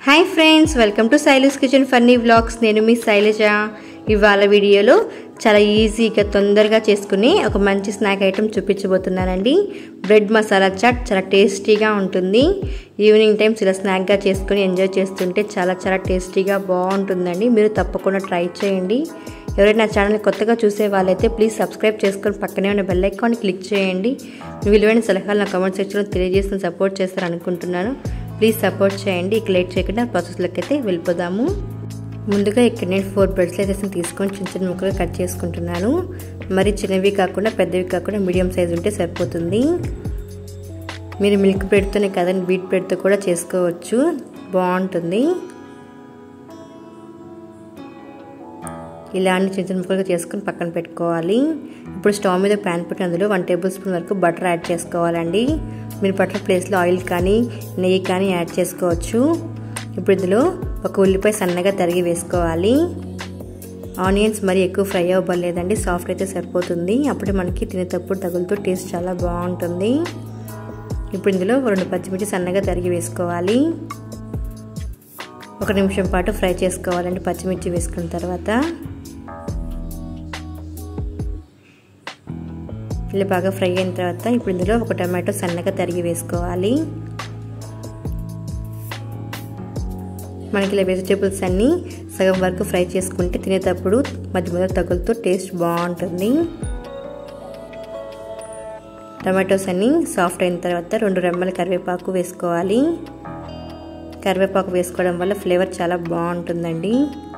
hi friends welcome to Sailu's kitchen funny vlogs నేను మీ శైలజ ఇవాళ వీడియోలో చాలా ఈజీగా తొందరగా చేసుకుని ఒక మంచి స్నాక్ ఐటెం చూపించబోతున్నానండి బ్రెడ్ మసాలా చాట్ చాలా టేస్టీగా ఉంటుంది ఈవినింగ్ టైమ్స్ ఇలా స్నాక్గా చేసుకుని ఎంజాయ్ చేస్తుంటే చాలా చాలా టేస్టీగా బాగుంటుందండి మీరు తప్పకుండా ట్రై చేయండి ఎవరైనా నా ఛానల్ కొత్తగా చూసే వాళ్ళైతే ప్లీజ్ సబ్స్క్రైబ్ చేసుకొని పక్కనే ఉన్న బెల్ ఐకాన్ క్లిక్ చేయండి మీ విలువైన సలహాలు నా కామెంట్ సెక్షన్లో తెలియజేసిన సపోర్ట్ చేస్తారనుకుంటున్నాను ప్లీజ్ సపోర్ట్ చేయండి ఇక లేట్ చేయకుండా ప్రాసెస్లోకి అయితే వెళ్ళిపోదాము ముందుగా ఇక్కడ నేను ఫోర్ బ్రెడ్ స్లైసెస్ని తీసుకొని చిన్న చిన్న ముక్కలు కట్ చేసుకుంటున్నాను మరి చిన్నవి కాకుండా పెద్దవి కాకుండా మీడియం సైజ్ ఉంటే సరిపోతుంది మీరు మిల్క్ బ్రెడ్తోనే కదండి వీట్ బ్రెడ్తో కూడా చేసుకోవచ్చు బాగుంటుంది ఇలా అన్ని చిన్న చిన్న ముక్కలుగా చేసుకుని పక్కన పెట్టుకోవాలి ఇప్పుడు స్టవ్ మీద ప్యాన్ పెట్టి అందులో వన్ టేబుల్ స్పూన్ వరకు బటర్ యాడ్ చేసుకోవాలండి మీరు బటర్ ప్లేస్లో ఆయిల్ కానీ నెయ్యి కానీ యాడ్ చేసుకోవచ్చు ఇప్పుడు ఇందులో ఒక ఉల్లిపాయ సన్నగా తరిగి వేసుకోవాలి ఆనియన్స్ మరి ఎక్కువ ఫ్రై అవ్వలేదండి సాఫ్ట్ అయితే సరిపోతుంది అప్పుడే మనకి తినేటప్పుడు తగులుతూ టేస్ట్ చాలా బాగుంటుంది ఇప్పుడు ఇందులో రెండు పచ్చిమిర్చి సన్నగా తరిగి వేసుకోవాలి ఒక నిమిషం పాటు ఫ్రై చేసుకోవాలండి పచ్చిమిర్చి వేసుకున్న తర్వాత ఇలా బాగా ఫ్రై అయిన తర్వాత ఇప్పుడు ఇందులో ఒక టమాటో సన్నగా తరిగి వేసుకోవాలి మనకి ఇలా వెజిటేబుల్స్ అన్నీ సగం వరకు ఫ్రై చేసుకుంటే తినేటప్పుడు మధ్య మధ్య తగులుతూ టేస్ట్ బాగుంటుంది టమాటోస్ అన్నీ సాఫ్ట్ అయిన తర్వాత రెండు రెమ్మల కరివేపాకు వేసుకోవాలి కరివేపాకు వేసుకోవడం వల్ల ఫ్లేవర్ చాలా బాగుంటుందండి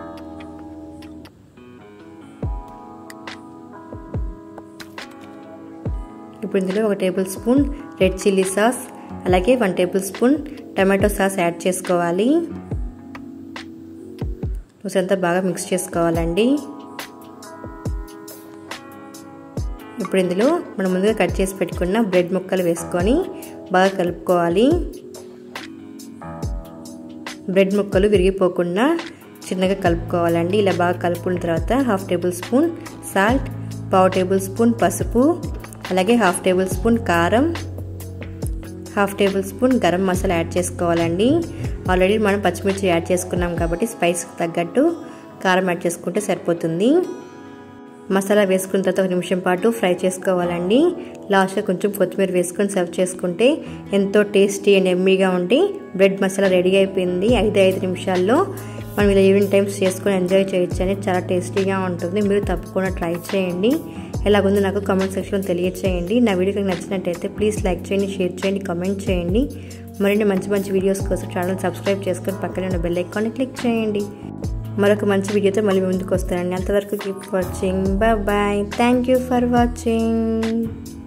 ఇప్పుడు ఇందులో ఒక tablespoon red chilli sauce అలాగే one tablespoon tomato sauce add చేసుకోవాలి అంతా బాగా మిక్స్ చేసుకోవాలండి ఇప్పుడు ఇందులో మనం ముందుగా కట్ చేసి పెట్టుకున్న బ్రెడ్ ముక్కలు వేసుకొని బాగా కలుపుకోవాలి బ్రెడ్ ముక్కలు విరిగిపోకుండా చిన్నగా కలుపుకోవాలండి ఇలా బాగా కలుపుకున్న తర్వాత హాఫ్ టేబుల్ స్పూన్ సాల్ట్ పావు టేబుల్ స్పూన్ పసుపు అలాగే హాఫ్ టేబుల్ స్పూన్ కారం half tablespoon garam masala add చేసుకోవాలండి ఆల్రెడీ మనం పచ్చిమిర్చి యాడ్ చేసుకున్నాం కాబట్టి స్పైస్కి తగ్గట్టు కారం యాడ్ చేసుకుంటే సరిపోతుంది మసాలా వేసుకున్న తర్వాత ఒక నిమిషం పాటు ఫ్రై చేసుకోవాలండి లాస్ట్గా కొంచెం కొత్తిమీర వేసుకొని సర్వ్ చేసుకుంటే ఎంతో టేస్టీ అండ్ ఎమ్మీగా ఉండి బ్రెడ్ మసాలా రెడీ అయిపోయింది ఐదు ఐదు నిమిషాల్లో మనం ఇలా ఈవినింగ్ టైమ్స్ చేసుకొని ఎంజాయ్ చేయొచ్చు అనేది చాలా టేస్టీగా ఉంటుంది మీరు తప్పకుండా ట్రై చేయండి ఎలాగుందో నాకు కామెంట్ సెక్షన్లో తెలియచేయండి నా వీడియోకి నచ్చినట్టయితే ప్లీజ్ లైక్ చేయండి షేర్ చేయండి కామెంట్ చేయండి మరిన్ని మంచి మంచి వీడియోస్ కోసం ఛానల్ సబ్స్క్రైబ్ చేసుకొని పక్కనే ఉన్న బెల్ ఐకాన్ని క్లిక్ చేయండి మరొక మంచి వీడియోతో మళ్ళీ ముందుకు వస్తానండి అంతవరకు keep watching bye thank you for watching